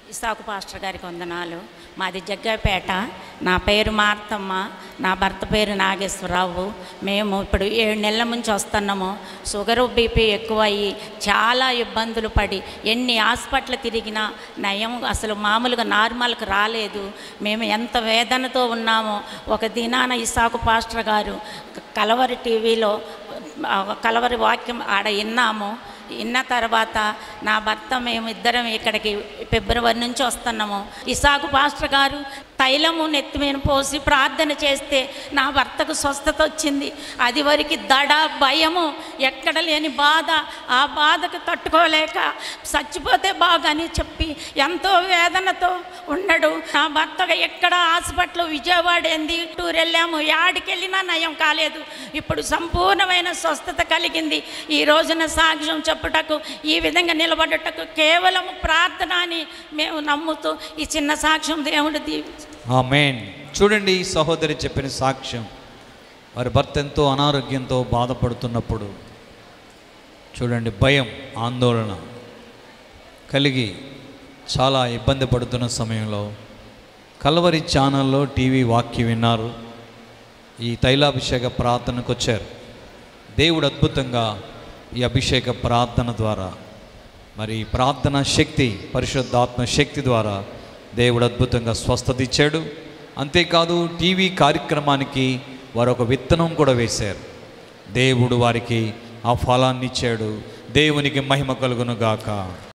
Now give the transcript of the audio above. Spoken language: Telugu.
ఇసాకు పాస్టర్ గారికి వందనాలు మాది జగ్గపేట నా పేరు మార్తమ్మ నా భర్త పేరు నాగేశ్వరరావు మేము ఇప్పుడు ఏడు నెలల నుంచి వస్తున్నాము షుగరు బీపీ ఎక్కువయ్యి చాలా ఇబ్బందులు పడి ఎన్ని హాస్పిటల్ తిరిగినా నయం అసలు మామూలుగా నార్మల్కి రాలేదు మేము ఎంత వేదనతో ఉన్నామో ఒక దినాన ఇసాకు పాస్టర్ గారు కలవరి టీవీలో ఆ, కలవరి వాక్యం ఆడ విన్నాము విన్న తర్వాత నా భర్త మేము ఇద్దరం ఇక్కడికి ఫిబ్రవరి నుంచి వస్తున్నాము ఇసాకు పాస్టర్ గారు తైలము నెత్తి మీద పోసి ప్రార్థన చేస్తే నా భర్తకు స్వస్థత వచ్చింది అది వరకు దడ భయము ఎక్కడ లేని బాధ ఆ బాధకు తట్టుకోలేక చచ్చిపోతే బాగని చెప్పి ఎంతో వేదనతో ఉన్నాడు నా భర్త ఎక్కడ హాస్పిటల్ విజయవాడ ఏంది టూర్ వెళ్ళాము యాడికి వెళ్ళినా నయం కాలేదు ఇప్పుడు సంపూర్ణమైన స్వస్థత కలిగింది ఈ రోజున సాక్ష్యం చెప్పుటకు ఈ విధంగా నిలబడుటకు కేవలం ప్రార్థన అని మేము నమ్ముతూ ఈ చిన్న సాక్ష్యం దేవుడు దీవించు ఆమెన్ చూడండి ఈ సహోదరి చెప్పిన సాక్ష్యం వారి భర్త ఎంతో అనారోగ్యంతో బాధపడుతున్నప్పుడు చూడండి భయం ఆందోళన కలిగి చాలా ఇబ్బంది పడుతున్న సమయంలో కలవరి ఛానల్లో టీవీ వాక్యం విన్నారు ఈ తైలాభిషేక ప్రార్థనకు వచ్చారు దేవుడు అద్భుతంగా ఈ అభిషేక ప్రార్థన ద్వారా మరి ఈ ప్రార్థన శక్తి పరిశుద్ధాత్మ శక్తి ద్వారా దేవుడు అద్భుతంగా స్వస్థత ఇచ్చాడు అంతేకాదు టీవీ కార్యక్రమానికి వారు ఒక విత్తనం కూడా వేశారు దేవుడు వారికి ఆ ఫలాన్ని ఇచ్చాడు దేవునికి మహిమ కలుగును గాక